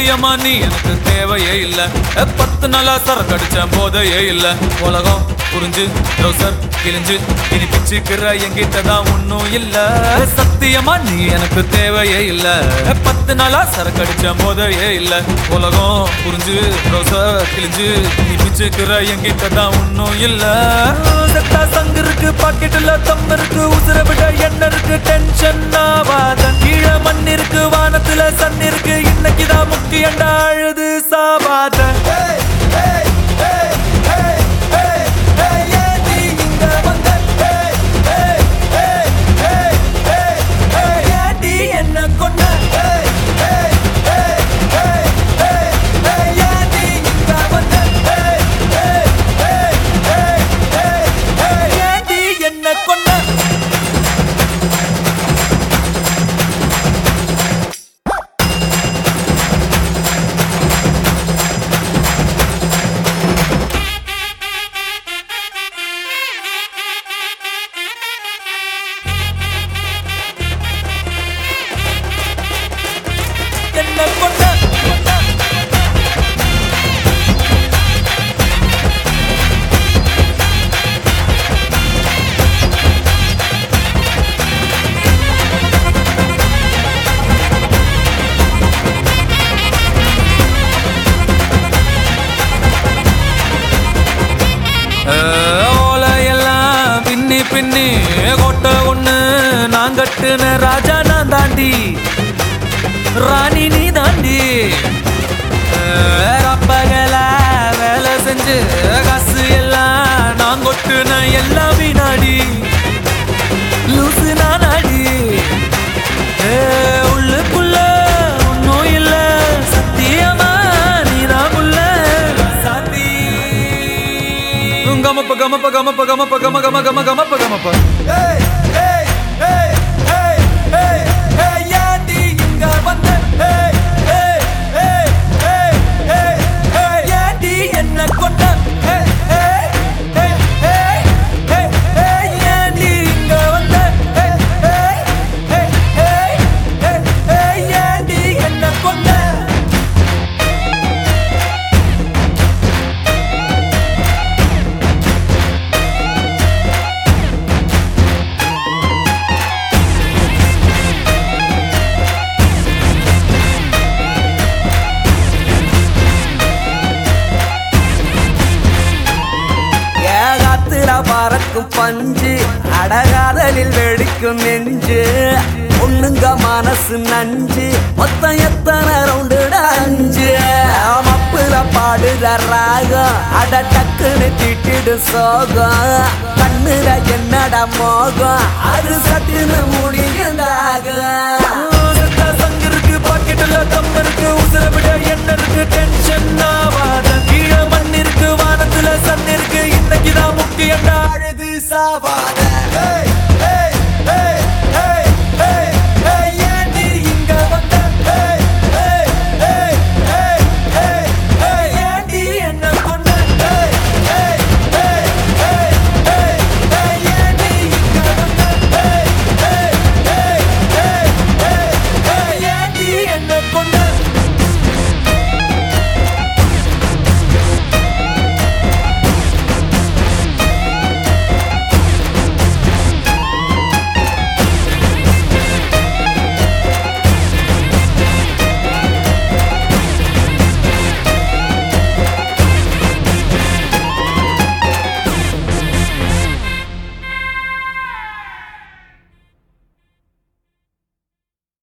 சத்தியமா நீ எனக்கு தேவையே இல்ல அ, பத்து நாளா சரக்கு அடிச்ச போதையே இல்ல உலகம் புரிஞ்சு ரோசர் கிழிஞ்சு இனி பிச்சுக்கிற என்கிட்ட தான் ஒன்னும் இல்ல சத்தியமா நீ எனக்கு தேவையே இல்ல அ, பத்து நாளா சரக்கு அடிச்ச போதையே இல்ல உலகம் புரிஞ்சு ரோசர் கிழிஞ்சு இனி பிச்சுக்கிற என்கிட்ட தான் ஒன்னும் இல்ல செத்தா சங்கு இருக்கு பாக்கெட்டுல தம் இருக்கு உசுர விட என்ன இருக்கு டென்ஷன் ஆவாத கீழே மண் இருக்கு வானத்துல சன் இருக்கு இன்னைக்குதான் முக்கியண்டா அழுது சாவாத என்ன கொண்ட என்ன கொண்ட என்ன கொண்ட ஓலையெல்லாம் பின்னி பின்னி கோட்டை ஒண்ணு நான் கட்டுன ராஜா நான் தாண்டி ராணி நீ தாண்டி அப்பகல வேலை செஞ்சு காசு எல்லாம் நான் கொட்டுன எல்லாம் வீணாடி லூசு நானாடி ஏ, உள்ளுக்குள்ள ஒன்னும் இல்ல சத்தியமா நீதான் உள்ள சாத்தி கமப்ப கமப்ப கமப்ப கமப்ப கம கம கம கமப்ப கமப்ப என்ன கொண்ட ஏண்டி இங்க வந்த ஏண்டி என்ன கொண்ட ஏகாத்திர பறக்கும் பஞ்சு அடகாதலில் வெடிக்கும் நெஞ்சு ஒண்ணுங்க மனசு நஞ்சு மொத்தம் எத்தனை ரவுண்டுட அஞ்சு மப்புல பாடுற ராகம் அட டக்குன்னு திட்டிடு சோகம் கண்ணுல என்னட மோகம் அது சட்டுன்னு முடியுண்டாகும் செத்தா சங்கு இருக்கு பாக்கெட்டுல தம் இருக்கு உசுர விட என்ன இருக்கு டென்ஷன் ஆவாத கீழே மண் இருக்கு வானத்துல சன் இருக்கு இன்னைக்குதான் முக்கியண்டா அழுது சாவாத